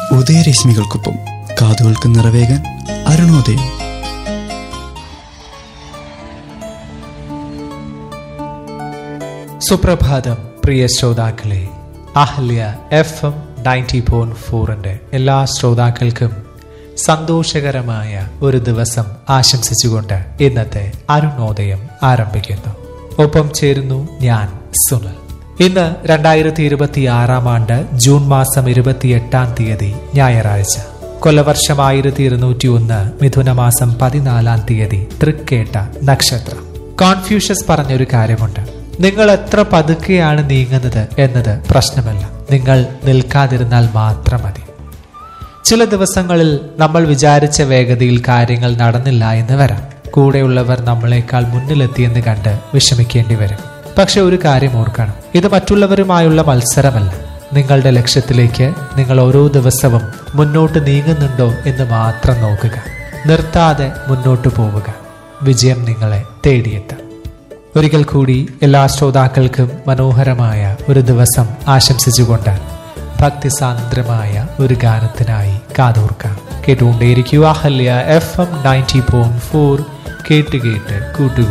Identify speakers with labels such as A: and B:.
A: ഉദയരശ്മികൾക്കൊപ്പം കാതുകൾക്ക് നിറവേകാൻ അരുണോദയം
B: സുപ്രഭാതം പ്രിയ ശ്രോതാക്കളെ Ahalya F M ninety point ഫോറിന്റെ എല്ലാ ശ്രോതാക്കൾക്കും സന്തോഷകരമായ ഒരു ദിവസം ആശംസിച്ചുകൊണ്ട് ഇന്നത്തെ അരുണോദയം ആരംഭിക്കുന്നു ഒപ്പം ചേരുന്നു ഞാൻ സുനിൽ ഇന്ന് രണ്ടായിരത്തി ഇരുപത്തി ആറാം ആണ്ട് ജൂൺ മാസം ഇരുപത്തിയെട്ടാം തീയതി ഞായറാഴ്ച കൊല്ലവർഷം ആയിരത്തി ഇരുന്നൂറ്റി ഒന്ന് മിഥുന മാസം പതിനാലാം തീയതി തൃക്കേട്ട നക്ഷത്രം കോൺഫ്യൂഷ്യസ് പറഞ്ഞൊരു കാര്യമുണ്ട് നിങ്ങൾ എത്ര പതുക്കെയാണ് നീങ്ങുന്നത് എന്നത് പ്രശ്നമല്ല നിങ്ങൾ നിൽക്കാതിരുന്നാൽ മാത്രം മതി ചില ദിവസങ്ങളിൽ നമ്മൾ വിചാരിച്ച വേഗതയിൽ കാര്യങ്ങൾ നടന്നില്ല എന്ന് വരാം കൂടെയുള്ളവർ നമ്മളെക്കാൾ മുന്നിലെത്തിയെന്ന് കണ്ട് വിഷമിക്കേണ്ടി വരും പക്ഷെ ഒരു കാര്യം ഓർക്കണം ഇത് മറ്റുള്ളവരുമായുള്ള മത്സരമല്ല നിങ്ങളുടെ ലക്ഷ്യത്തിലേക്ക് നിങ്ങൾ ഓരോ ദിവസവും മുന്നോട്ട് നീങ്ങുന്നുണ്ടോ എന്ന് മാത്രം നോക്കുക നിർത്താതെ മുന്നോട്ട് പോവുക വിജയം നിങ്ങളെ തേടിയെത്താം ഒരിക്കൽ കൂടി എല്ലാ ശ്രോതാക്കൾക്കും മനോഹരമായ ഒരു ദിവസം ആശംസിച്ചുകൊണ്ട് ഭക്തിസാന്ദ്രമായ ഒരു ഗാനത്തിനായി കാതോർക്കാം കേട്ടുകൊണ്ടേയിരിക്കുക Ahalya F M ninety point four കേട്ട് കേട്ട് കൂട്ടുക